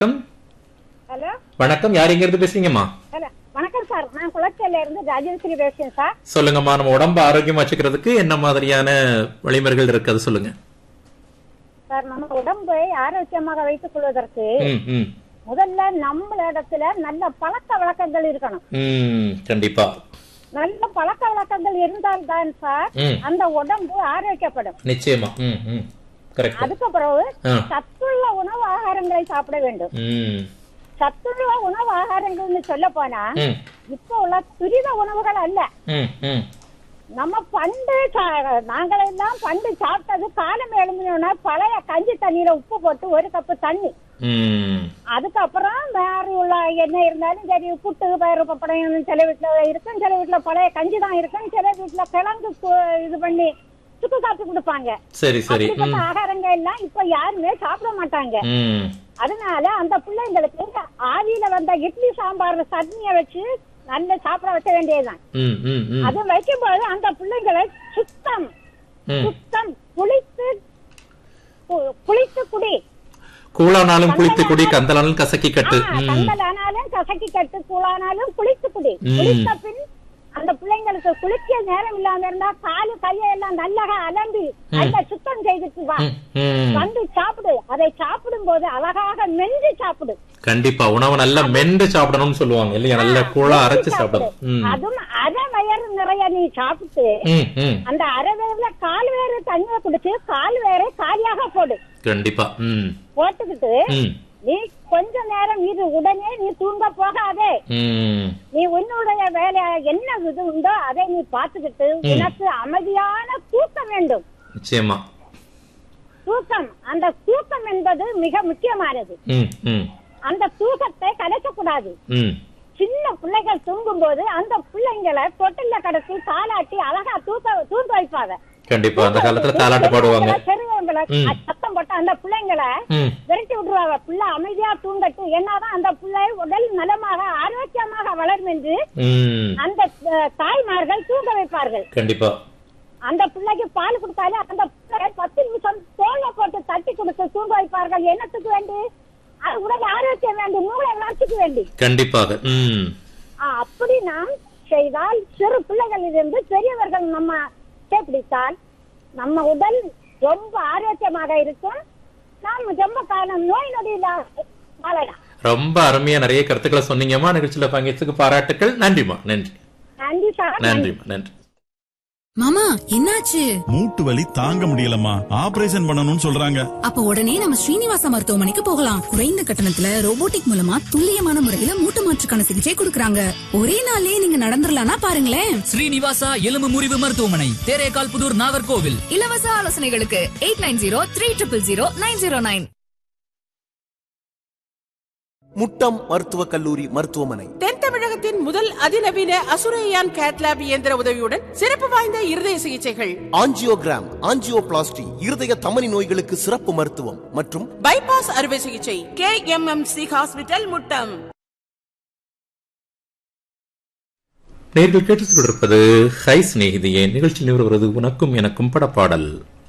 வணக்கம் ஹலோ வணக்கம் யார் எங்க இருந்து பேசுறீங்கம்மா ஹலோ வணக்கம் சார் நான் குளச்சல்ல இருந்து ராஜேஸ்வரி பேசுறேன் சார் சொல்லுங்கம்மா நம்ம உடம்ப ஆரோக்கியமா வச்சுக்கிறதுக்கு என்ன மாதிரியான வழிமுறைகள் இருக்கு அது சொல்லுங்க சார் நம்ம உடம்பை ஆரோக்கியமாக வைத்துக் கொள்வதற்கு ம் ம் முதல்ல நம்மளிடத்துல நல்ல பழக்க வழக்கங்கள் இருக்கணும் ம் கண்டிப்பா நல்ல பழக்க வழக்கங்கள் இருந்தால்தான் சார் ம் அந்த உடம்பு ஆரோக்கியப்படும் நிச்சயமா ம் ம் கரெக்ட் அதுக்கு பிறகு ஆ சத்துள்ள உணவு ஆகாரங்களை சாப்பிட வேண்டும் ம் சத்துள்ள உணவு ஆகாரங்கள்னு சொல்ல போனா ம் இப்ப உள்ள துரித உணவுகள் அல்ல ம் ம் நம்ம பண்டு சா- நாங்களெல்லாம் பண்டு சாப்பிட்டது காலம் எழுந்தினோன்னா பழைய கஞ்சி தண்ணியில உப்பு போட்டு ஒரு கப்பு தண்ணி ம் அதுக்கப்புறம் வேற உள்ள என்ன இருந்தாலும் சரி புட்டு பயிறு பப்படம் சில வீட்டுல இருக்கும் சில வீட்டுல பழைய கஞ்சி தான் இருக்கும் சில வீட்டுல கிழங்கு கு- இது பண்ணி சுக்கு காப்பி கொடுப்பாங்க சரி சரி அப்படிப்பட்ட ம் ஆகாரங்க எல்லாம் இப்ப யாருமே சாப்பிட மாட்டாங்க ம் அதனால அந்த பிள்ளைங்களுக்கு ஆவியில வந்த இட்லி சாம்பார் சட்னியை வச்சு நல்ல சாப்பிட வைக்க வேண்டியதுதான் ம் ம் ம் அது வைக்கும்போது அந்த பிள்ளைங்களை சுத்தம் ம் சுத்தம் குளித்து கு- குளித்து குடி கூழானாலும் குளித்து குடி கந்தலானாலும் கசக்கி கட்டு ஆ, ம் கந்தலானாலும் கசக்கி கட்டு கூழானாலும் குளித்து குடி ம். குளித்த பின் அந்த பிள்ளைங்களுக்கு குளிக்க நேரம் இல்லாம இருந்தா காலு கையெல்லாம் நல்லா அலம்பி நல்லா சுத்தம் செய்துட்டு வா ம், ம் வந்து சாப்பிடு அதை சாப்பிடும் போது அழகாக மென்று சாப்பிடு கண்டிப்பா உணவை நல்லா மென்று சாப்பிடணும்னு சொல்லுவாங்க இல்லையா நல்ல கூழா அரைச்சு சாப்பிடணும் ம் அதுவும் அரை வயறு நிறைய நீ சாப்பிட்டு ம் ம் அந்த அரை வயறுல கால் வேறு தண்ணியை குடிச்சு கால் வேறு காலியாக போடு கண்டிப்பா ம் போட்டுக்கிட்டு ம் நீ கொஞ்ச நேரம் இது உடனே நீ தூங்க போகாதே ம் நீ உன்னுடைய வேலை என்ன இது உண்டோ அதை நீ பார்த்துக்கிட்டு உனக்கு அமைதியான தூக்கம் வேண்டும் நிச்சயமா தூக்கம் அந்த தூக்கம் என்பது மிக முக்கியமானது ம் ம் அந்த தூக்கத்தை கலைக்கக்கூடாது ம் சின்ன பிள்ளைகள் தூங்கும் போது அந்த பிள்ளைங்களை தொட்டில கடத்தி தாளாட்டி அழகா தூக்க தூங்க வைப்பாங்க கண்டிப்பா அந்த காலத்துல தாலாட்டு பாடுவாங்க பெரியவங்களை ம். சத்தம் போட்டு அந்த பிள்ளைங்களை ம் விரட்டி விட்டுருவாங்க பிள்ளை அமைதியா தூங்கட்டு என்னதான் அந்த பிள்ளை உடல் நலமாக ஆரோக்கியமாக வளரும் என்று ம் அந்த அஹ், தாய்மார்கள் தூங்க வைப்பார்கள் கண்டிப்பா அந்த பிள்ளைக்கு பால் கொடுத்தாலே அந்த பிள்ளை பத்து நிமிஷம் தோல்ல போட்டு தட்டி கொடுத்து தூங்க வைப்பார்கள் என்னத்துக்கு வேண்டி அது உடல் ஆரோக்கியம் வேண்டி மூளை வளர்ச்சிக்கு வேண்டி கண்டிப்பாக ம் ஆ, அப்படி நாம் செய்தால் சிறு பிள்ளைகளிலிருந்து பெரியவர்கள் நம்ம பிடித்தால் நம்ம உடல் ரொம்ப ஆரோக்கியமாக இருக்கும் நாம் ரொம்ப காலம் நோய் நொடி இல்லாம வாழலாம் ரொம்ப அருமையா நிறைய கருத்துக்களை சொன்னீங்கம்மா நிகழ்ச்சியில பங்கேற்றதுக்கு பாராட்டுக்கள் நன்றிம்மா நன்றி நன்றி சார் நன்றி நன்றிம்மா நன்றி மாமா என்னாச்சு மூட்டு வலி தாங்க முடியலம்மா ஆபரேஷன் பண்ணணும்னு சொல்றாங்க அப்ப உடனே நம்ம ஸ்ரீனிவாச மருத்துவமனைக்கு போகலாம் குறைந்த கட்டணத்துல ரோபோட்டிக் மூலமா துல்லியமான முறையில மூட்டு மாற்றுக்கான சிகிச்சை கொடுக்கறாங்க ஒரே நாள்லயே நீங்க நடந்துடலாம்னா பாருங்களேன் ஸ்ரீனிவாசா எலும்பு முறிவு மருத்துவமனை தேரேகால் புதூர் நாகர்கோவில் இலவச ஆலோசனைகளுக்கு eight nine zero three triple zero nine zero nine Muttam மருத்துவக் கல்லூரி மருத்துவமனை தென் தமிழகத்தின் முதல் அதிநவீன அசுரையான் கேட்லாப் இயந்திர உதவியுடன் சிறப்பு வாய்ந்த இருதய சிகிச்சைகள் ஆஞ்சியோகிராம் ஆஞ்சியோபிளாஸ்டி இருதய தமனி நோய்களுக்கு சிறப்பு மருத்துவம் மற்றும் பைபாஸ் அறுவை சிகிச்சை K M M C hospital Muttam நேர்கள் கேட்டுக் கொண்டிருப்பது ஹை சிநேகிதியே நிகழ்ச்சி நிறுவுகிறது உனக்கும் எனக்கும் படப்பாடல்